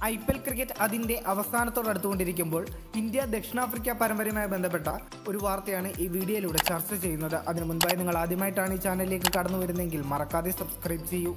I P L cricket അതിന്റെ അവസാനത്തോടടുത്തുകൊണ്ടിരിക്കുമ്പോൾ India ദക്ഷിണാഫ്രിക്ക പരമ്പരയുമായി ബന്ധപ്പെട്ട ഒരു വാർത്തയാണ് ഈ വീഡിയോയിലൂടെ ചർച്ച ചെയ്യുന്നത് അതിനു മുൻപായി നിങ്ങൾ ആദ്യമായിട്ടാണ് ഈ ചാനലിലേക്ക് കടന്നു വരുന്നതെങ്കിൽ മറക്കാതെ സബ്സ്ക്രൈബ് ചെയ്യൂ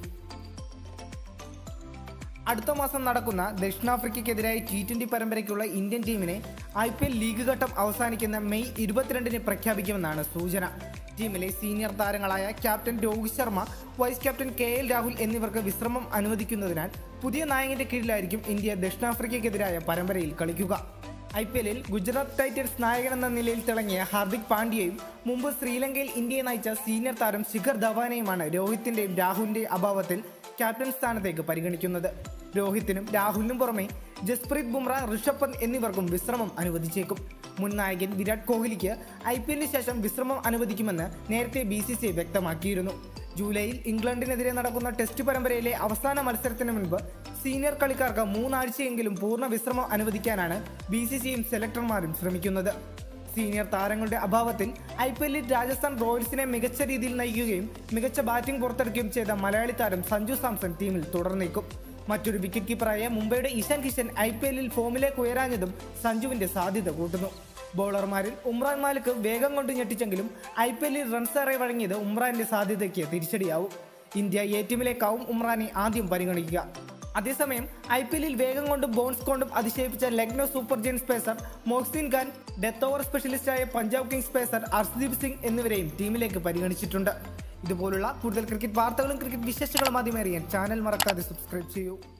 അടുത്ത മാസം നടക്കുന്ന ദക്ഷിണാഫ്രിക്കയ്ക്കെതിരായ ടി ട്വന്റി പരമ്പരയ്ക്കുള്ള ഇന്ത്യൻ ടീമിനെ ഐ പി എൽ ലീഗ് ഘട്ടം അവസാനിക്കുന്ന മെയ് ഇരുപത്തിരണ്ടിന് പ്രഖ്യാപിക്കുമെന്നാണ് സൂചന ടീമിലെ സീനിയർ താരങ്ങളായ captain Rohit Sharma vice captain K L Rahul എന്നിവർക്ക് വിശ്രമം അനുവദിക്കുന്നതിനാൽ പുതിയ നായകന്റെ കീഴിലായിരിക്കും ഇന്ത്യ ദക്ഷിണാഫ്രിക്കയ്ക്കെതിരായ പരമ്പരയിൽ കളിക്കുക ഐ പി എല്ലിൽ ഗുജറാത്ത് ടൈറ്റൻസ് നായകൻ എന്ന നിലയിൽ തിളങ്ങിയ ഹാർദിക് പാണ്ഡ്യയും മുമ്പ് ശ്രീലങ്കയിൽ ഇന്ത്യയെ നയിച്ച സീനിയർ താരം ശിഖർ ധവാനെയുമാണ് രോഹിത്തിന്റെയും രാഹുലിന്റെയും അഭാവത്തിൽ ക്യാപ്റ്റൻ സ്ഥാനത്തേക്ക് പരിഗണിക്കുന്നത് രോഹിത്തിനും രാഹുലിനും പുറമെ ജസ്പ്രീത് ബുംറ ഋഷഭ് പന്ത് എന്നിവർക്കും വിശ്രമം അനുവദിച്ചേക്കും മുൻ നായകൻ വിരാട് കോഹ്ലിക്ക് ഐ പി എല്ലിന് ശേഷം വിശ്രമം അനുവദിക്കുമെന്ന് നേരത്തെ ബി സി സി ഐ വ്യക്തമാക്കിയിരുന്നു ജൂലൈയിൽ ഇംഗ്ലണ്ടിനെതിരെ നടക്കുന്ന ടെസ്റ്റ് പരമ്പരയിലെ അവസാന മത്സരത്തിന് മുൻപ് സീനിയർ കളിക്കാർക്ക് മൂന്നാഴ്ചയെങ്കിലും പൂർണ്ണ വിശ്രമം അനുവദിക്കാനാണ് ബി സി സിയും സെലക്ടർമാരും ശ്രമിക്കുന്നത് സീനിയർ താരങ്ങളുടെ അഭാവത്തിൽ ഐ പി എല്ലിൽ രാജസ്ഥാൻ റോയൽസിനെ മികച്ച രീതിയിൽ നയിക്കുകയും മികച്ച ബാറ്റിംഗ് പുറത്തെടുക്കുകയും ചെയ്ത മലയാളി താരം സഞ്ജു സാംസൺ ടീമിൽ തുടർന്നേക്കും മറ്റൊരു വിക്കറ്റ് കീപ്പറായ മുംബൈയുടെ ഇഷാൻ കിഷൻ ഐ പി എല്ലിൽ ഫോമിലേക്ക് ഉയരാഞ്ഞതും സഞ്ജുവിന്റെ സാധ്യത കൂട്ടുന്നു ബൗളർമാരിൽ ഉമ്രാൻ മാലിക് വേഗം കൊണ്ട് ഞെട്ടിച്ചെങ്കിലും ഐ പി എല്ലിൽ റൺസ് ഏറെ വഴങ്ങിയത് ഉമ്രാന്റെ സാധ്യതയ്ക്ക് തിരിച്ചടിയാവും ഇന്ത്യ എ ടീമിലേക്കാവും ഉമ്രാനെ ആദ്യം പരിഗണിക്കുക അതേസമയം ഐ പി എല്ലിൽ വേഗം കൊണ്ടും ബോൺസ് കൊണ്ടും അതിശയിപ്പിച്ച Lucknow super giants pacer Mohsin Khan death over സ്പെഷ്യലിസ്റ്റായ പഞ്ചാബ് കിങ്സ് പേസർ അർഷ്ദീപ് സിംഗ് എന്നിവരെയും ടീമിലേക്ക് പരിഗണിച്ചിട്ടുണ്ട് ഇതുപോലുള്ള കൂടുതൽ ക്രിക്കറ്റ് വാർത്തകളും ക്രിക്കറ്റ് വിശേഷങ്ങളും ആദ്യം അറിയാൻ ചാനൽ മറക്കാതെ സബ്സ്ക്രൈബ് ചെയ്യൂ